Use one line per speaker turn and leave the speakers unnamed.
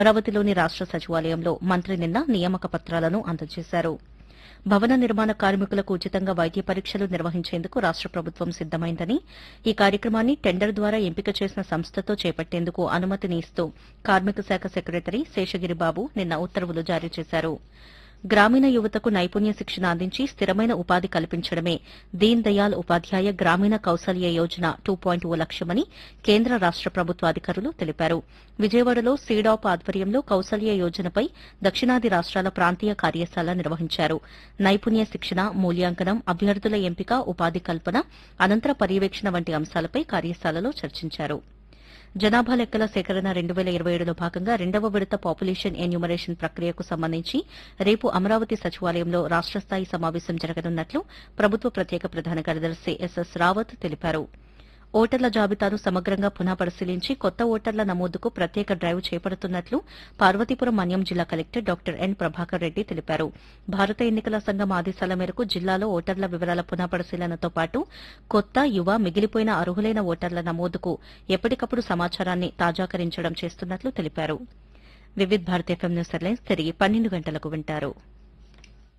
అమరావతిలోని రాష్ట సచివాలయంలో మంత్రి నిన్న నియామక పత్రాలను అందజేశారు భవన నిర్మాణ కార్మికులకు ఉచితంగా వైద్య పరీక్షలు నిర్వహించేందుకు రాష్ట ప్రభుత్వం సిద్దమైందని ఈ కార్యక్రమాన్ని టెండర్ ద్వారా ఎంపిక చేసిన సంస్థతో చేపట్టేందుకు అనుమతిని ఇస్తూ కార్మిక శాఖ సెక్రటరీ శేషగిరి బాబు నిన్న ఉత్తర్వులు జారీ చేశారు గ్రామీణ యువతకు నైపుణ్య శిక్షణ అందించి స్థిరమైన ఉపాధి కల్పించడమే Deen Dayal Upadhyaya Grameen Kaushalya Yojana two point O లక్ష్యమని కేంద్ర రాష్ట ప్రభుత్వ అధికారులు తెలిపారు విజయవాడలో సీడాప్ ఆధ్వర్యంలో కౌశల్య యోజనపై దక్షిణాది రాష్ట్రాల ప్రాంతీయ కార్యశాల నిర్వహించారు నైపుణ్య శిక్షణ మూల్యాంకనం అభ్యర్థుల ఎంపిక ఉపాధి కల్పన అనంతర పర్యవేక్షణ వంటి అంశాలపై కార్యశాలలో చర్చించారు జనాభా లెక్కల సేకరణ రెండు వేల ఇరవై ఏడులో భాగంగా రెండవ విడత పాపులేషన్ ఎన్యూమరేషన్ ప్రక్రియకు సంబంధించి రేపు అమరావతి సచివాలయంలో రాష్ట స్థాయి సమావేశం జరగనున్నట్లు ప్రభుత్వ ప్రత్యేక ప్రధాన కార్యదర్శి ఎస్ఎస్ రావత్ తెలిపారు ఓటర్ల జాబితాను సమగ్రంగా పునః పరిశీలించి కొత్త ఓటర్ల నమోదుకు ప్రత్యేక డ్రైవ్ చేపడుతున్నట్లు పార్వతీపురం మన్యం జిల్లా collector doctor N Prabhakar Reddy తెలిపారు భారత ఎన్నికల సంఘం ఆదేశాల మేరకు జిల్లాలో ఓటర్ల వివరాల పునః పరిశీలనతో పాటు కొత్త యువ మిగిలిపోయిన అర్హులైన ఓటర్ల నమోదుకు ఎప్పటికప్పుడు సమాచారాన్ని తాజాకరించడం చేస్తున్నట్లు తెలిపారు Vividh Bharat FM news headlines తిరిగి పన్నెండు గంటలకు వింటారు